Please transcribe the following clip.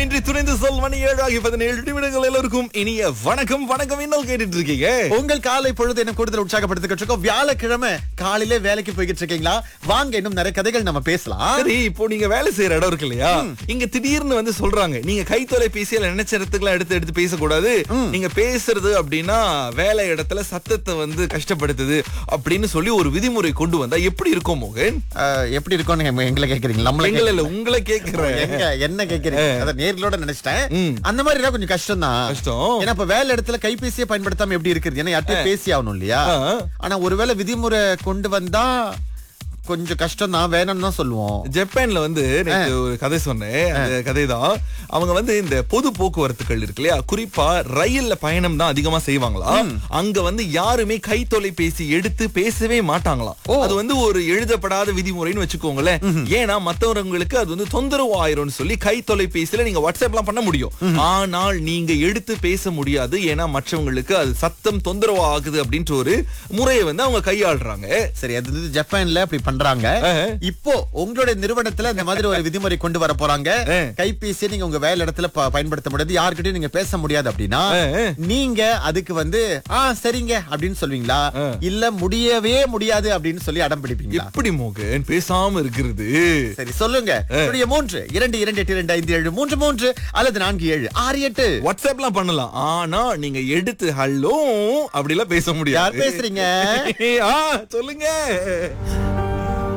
இன்றி துணிந்து சொல் மணி ஏழு ஆகி பதினேழு நிமிடங்கள் எல்லோருக்கும் இனிய வணக்கம் வணக்கம் இன்னும் கேட்டுட்டு இருக்கீங்க உங்கள் காலை பொழுது என்ன கூடுதல் உற்சாகப்படுத்திக்கிட்டு இருக்கோம் வியாழக்கிழமை காலையில வேலைக்கு போய்கிட்டு இருக்கீங்களா வாங்க இன்னும் நிறைய கதைகள் நம்ம பேசலாம் சரி இப்போ நீங்க வேலை செய்யற இடம் இருக்கு இல்லையா இங்க திடீர்னு வந்து சொல்றாங்க நீங்க கை தொலைபேசியில நினைச்ச இடத்துக்குலாம் எடுத்து எடுத்து பேசக்கூடாது நீங்க பேசுறது அப்படின்னா வேலை இடத்துல சத்தத்தை வந்து கஷ்டப்படுத்துது அப்படின்னு சொல்லி ஒரு விதிமுறை கொண்டு வந்தா எப்படி இருக்கும் மோகன் அஹ், எப்படி இருக்கும்னு எங்க- எங்களை கேக்குறீங்க நம்மள எங்களை இல்ல உங்களை கேக்குறேன் எங்க என்ன கேக்குறீங்க அத நேர்களோட நினைச்சிட்டேன் ம். அந்த மாதிரி எல்லாம் கொஞ்சம் கஷ்டம் தான் கஷ்டம். ஏன்னா இப்ப வேலை இடத்துல கைபேசியை பயன்படுத்தாம எப்படி இருக்குது ஏன்னா யார்கிட்டயும் பேசி ஆகணும் இல்லையா ஆ. ஆனா ஒருவேளை விதிமுறை கொண்டு வந்தா கொஞ்சம் கஷ்டம் தான் வேணும்னு தான் சொல்லுவோம் ஜப்பான்ல வந்து நேத்து ஒரு கதை சொன்னேன் அந்த கதை தான் அவங்க வந்து இந்த பொது போக்குவரத்துகள் இருக்கு இல்லையா குறிப்பா ரயில்ல பயணம் தான் அதிகமா செய்வாங்களா அங்க வந்து யாருமே கை தொலைபேசி எடுத்து பேசவே மாட்டாங்களாம் அது வந்து ஒரு எழுதப்படாத விதிமுறைன்னு வச்சுக்கோங்களேன் ஏன்னா மத்தவங்களுக்கு அது வந்து தொந்தரவு ஆயிரும்னு சொல்லி கை தொலைபேசியில நீங்க வாட்ஸ்அப்லாம் பண்ண முடியும் ஆனால் நீங்க எடுத்து பேச முடியாது ஏன்னா மற்றவங்களுக்கு அது சத்தம் தொந்தரவு ஆகுது அப்படின்ற ஒரு முறையை வந்து அவங்க கையாளுறாங்க சரி அது வந்து ஜப்பான்ல அப்படி பண்றாங்க இப்போ உங்களுடைய நிறுவனத்துல இந்த மாதிரி ஒரு விதிமுறை கொண்டு வர போறாங்க கைபேசியை நீங்க உங்க வேலை இடத்துல ப- பயன்படுத்த முடியாது யார்கிட்டயும் நீங்க பேச முடியாது அப்படின்னா நீங்க அதுக்கு வந்து ஆ சரிங்க அப்படின்னு சொல்வீங்களா இல்ல முடியவே முடியாது அப்படின்னு சொல்லி அடம் பிடிப்பீங்களா எப்படி மோகன் பேசாம இருக்கிறது சரி சொல்லுங்க என்னுடைய மூன்று இரண்டு இரண்டு எட்டு இரண்டு ஐந்து ஏழு மூன்று மூன்று அல்லது நான்கு ஏழு ஆறு எட்டு வாட்ஸ்அப்லாம் பண்ணலாம் ஆனா நீங்க எடுத்து ஹலோ அப்படிலாம் பேச முடியாது யார் பேசுறீங்க ஆ, சொல்லுங்க